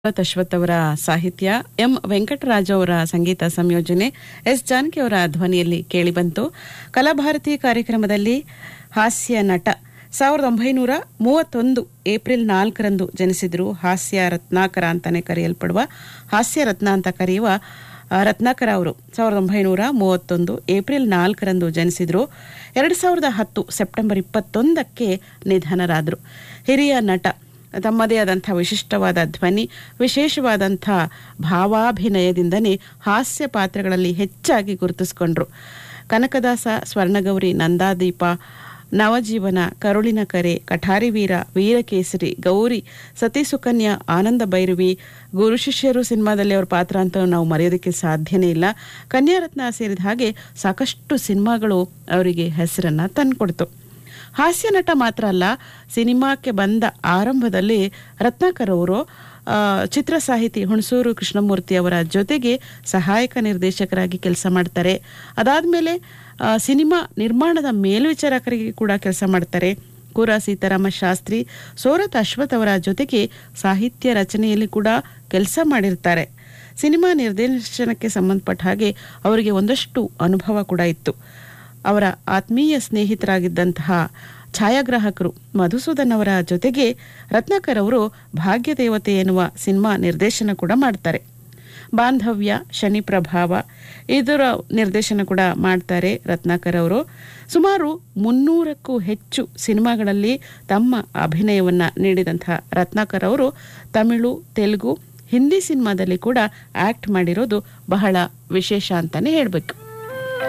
ಅಶ್ವಥ್ ಅವರ ಸಾಹಿತ್ಯ ಎಂ ವೆಂಕಟರಾಜು ಅವರ ಸಂಗೀತ ಸಂಯೋಜನೆ ಎಸ್ ಜಾನಕಿ ಅವರ ಧ್ವನಿಯಲ್ಲಿ ಕೇಳಿಬಂತು ಕಲಾಭಾರತಿ ಕಾರ್ಯಕ್ರಮದಲ್ಲಿ ಹಾಸ್ಯ ನಟ ಸಾವಿರದ ಒಂಬೈನೂರ ಮೂವತ್ತೊಂದು ಏಪ್ರಿಲ್ ನಾಲ್ಕರಂದು ಜನಿಸಿದ್ರು ಹಾಸ್ಯ ರತ್ನಾಕರ ಅಂತಾನೆ ಕರೆಯಲ್ಪಡುವ ಹಾಸ್ಯ ರತ್ನ ಅಂತ ಕರೆಯುವ ಆ, ರತ್ನಾಕರ ಅವರು ಸಾವಿರದ ಒಂಬೈನೂರ ಮೂವತ್ತೊಂದು ಏಪ್ರಿಲ್ ನಾಲ್ಕರಂದು ಜನಿಸಿದ್ರು ಎರಡು ಸಾವಿರದ ಹತ್ತು ಸೆಪ್ಟೆಂಬರ್ ಇಪ್ಪತ್ತೊಂದಕ್ಕೆ ನಿಧನರಾದರು ಹಿರಿಯ ನಟ ತಮ್ಮದೇ ಆದಂಥ ವಿಶಿಷ್ಟವಾದ ಧ್ವನಿ ವಿಶೇಷವಾದಂಥ ಭಾವಾಭಿನಯದಿಂದನೇ ಹಾಸ್ಯ ಪಾತ್ರಗಳಲ್ಲಿ ಹೆಚ್ಚಾಗಿ ಗುರುತಿಸಿಕೊಂಡ್ರು ಕನಕದಾಸ ಸ್ವರ್ಣಗೌರಿ ನಂದಾದೀಪ ನವಜೀವನ ಕರುಳಿನ ಕರೆ ಕಠಾರಿ ವೀರ ವೀರಕೇಸರಿ ಗೌರಿ ಸತಿ ಸುಕನ್ಯಾ ಆನಂದ ಭೈರವಿ ಗುರು ಶಿಷ್ಯರು ಸಿನಿಮಾದಲ್ಲಿ ಅವ್ರ ಪಾತ್ರ ಅಂತ ನಾವು ಮರೆಯೋದಕ್ಕೆ ಸಾಧ್ಯನೇ ಇಲ್ಲ ಕನ್ಯಾರತ್ನ ಸೇರಿದ ಹಾಗೆ ಸಾಕಷ್ಟು ಸಿನಿಮಾಗಳು ಅವರಿಗೆ ಹೆಸರನ್ನ ತಂದ್ಕೊಡ್ತು ಹಾಸ್ಯ ನಟ ಮಾತ್ರ ಅಲ್ಲ ಸಿನಿಮಾಕ್ಕೆ ಬಂದ ಆರಂಭದಲ್ಲಿ ರತ್ನಾಕರ್ ಅವರು ಆ, ಚಿತ್ರ ಸಾಹಿತಿ ಹುಣಸೂರು ಕೃಷ್ಣಮೂರ್ತಿ ಅವರ ಜೊತೆಗೆ ಸಹಾಯಕ ನಿರ್ದೇಶಕರಾಗಿ ಕೆಲಸ ಮಾಡ್ತಾರೆ ಅದಾದ್ಮೇಲೆ ಆ, ಸಿನಿಮಾ ನಿರ್ಮಾಣದ ಮೇಲ್ವಿಚಾರಕರಿಗೆ ಕೂಡ ಕೆಲಸ ಮಾಡ್ತಾರೆ ಕೂರ ಸೀತಾರಾಮ ಶಾಸ್ತ್ರಿ ಸೋರತ್ ಅಶ್ವಥ್ ಅವರ ಜೊತೆಗೆ ಸಾಹಿತ್ಯ ರಚನೆಯಲ್ಲಿ ಕೂಡ ಕೆಲಸ ಮಾಡಿರ್ತಾರೆ ಸಿನಿಮಾ ನಿರ್ದೇಶನಕ್ಕೆ ಸಂಬಂಧಪಟ್ಟ ಹಾಗೆ ಅವರಿಗೆ ಒಂದಷ್ಟು ಅನುಭವ ಕೂಡ ಇತ್ತು ಅವರ ಆತ್ಮೀಯ ಸ್ನೇಹಿತರಾಗಿದ್ದಂತಹ ಛಾಯಾಗ್ರಾಹಕರು ಮಧುಸೂದನ್ ಅವರ ಜೊತೆಗೆ ರತ್ನಾಕರ್ ಅವರು ಭಾಗ್ಯದೇವತೆ ಎನ್ನುವ ಸಿನಿಮಾ ನಿರ್ದೇಶನ ಕೂಡ ಮಾಡ್ತಾರೆ ಬಾಂಧವ್ಯ ಶನಿ ಪ್ರಭಾವ ಇದರ ನಿರ್ದೇಶನ ಕೂಡ ಮಾಡ್ತಾರೆ ರತ್ನಾಕರ್ ಅವರು ಸುಮಾರು ಮುನ್ನೂರಕ್ಕೂ ಹೆಚ್ಚು ಸಿನಿಮಾಗಳಲ್ಲಿ ತಮ್ಮ ಅಭಿನಯವನ್ನ ನೀಡಿದಂತಹ ರತ್ನಾಕರ್ ಅವರು ತಮಿಳು ತೆಲುಗು ಹಿಂದಿ ಸಿನಿಮಾದಲ್ಲಿ ಕೂಡ ಆಕ್ಟ್ ಮಾಡಿರೋದು ಬಹಳ ವಿಶೇಷ ಅಂತಾನೆ ಹೇಳಬೇಕು